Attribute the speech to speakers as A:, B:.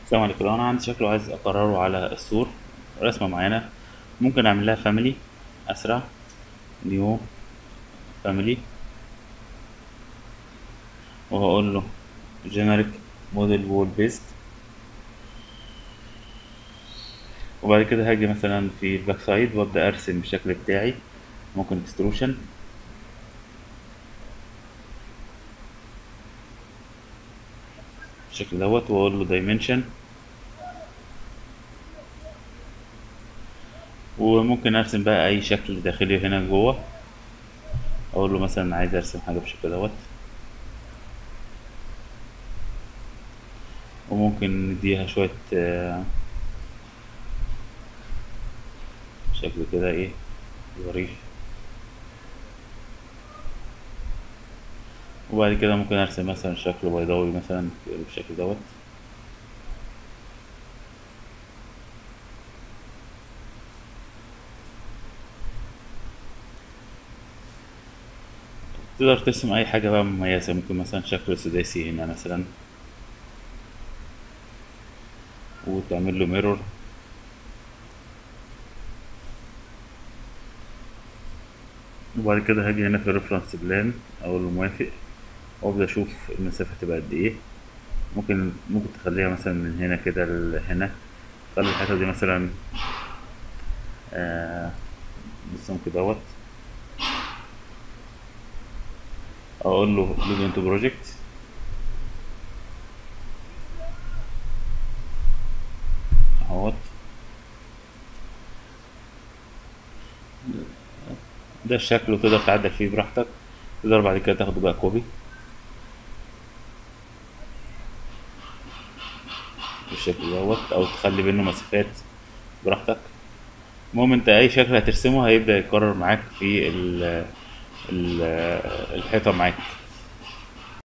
A: السلام عليكم لو انا عندي شكل وعايز اكرره على السور رسمة معينة ممكن اعمل لها فاميلي اسرع نيو فاميلي وهقول له جينيريك موديل وول بيست وبعد كده هاجي مثلا في الباك سايد وابدا ارسم الشكل بتاعي ممكن اكستروشن بالشكل دوت واقول له دايمنشن وممكن ارسم بقى اي شكل داخلي هنا جوه اقول له مثلا عايز ارسم حاجه بالشكل دوت وممكن نديها شويه آه، شكل كده ايه ظريف وبعد كده ممكن ارسم مثلا شكل بيضاوي مثلا بالشكل دوت تقدر ترسم اي حاجة بقى مميزة ممكن مثلا شكل سداسي هنا مثلا وتعمل له ميرور وبعد كده هاجي هنا في الريفرنس بلان اقول له موافق وابدا اشوف المسافة تبقى قد ايه ممكن ممكن تخليها مثلا من هنا كده لهنا خلي الحتة دي مثلا آه بالسمك دوت اقول له لوج انتو بروجكت اهوت ده الشكل وتقدر تعدل فيه براحتك تقدر بعد كده تاخده بقى كوبي بالشكل دوت او تخلي بينه مسافات براحتك المهم انت اي شكل هترسمه هيبدأ يتكرر معاك في ال ال الحيطة معاك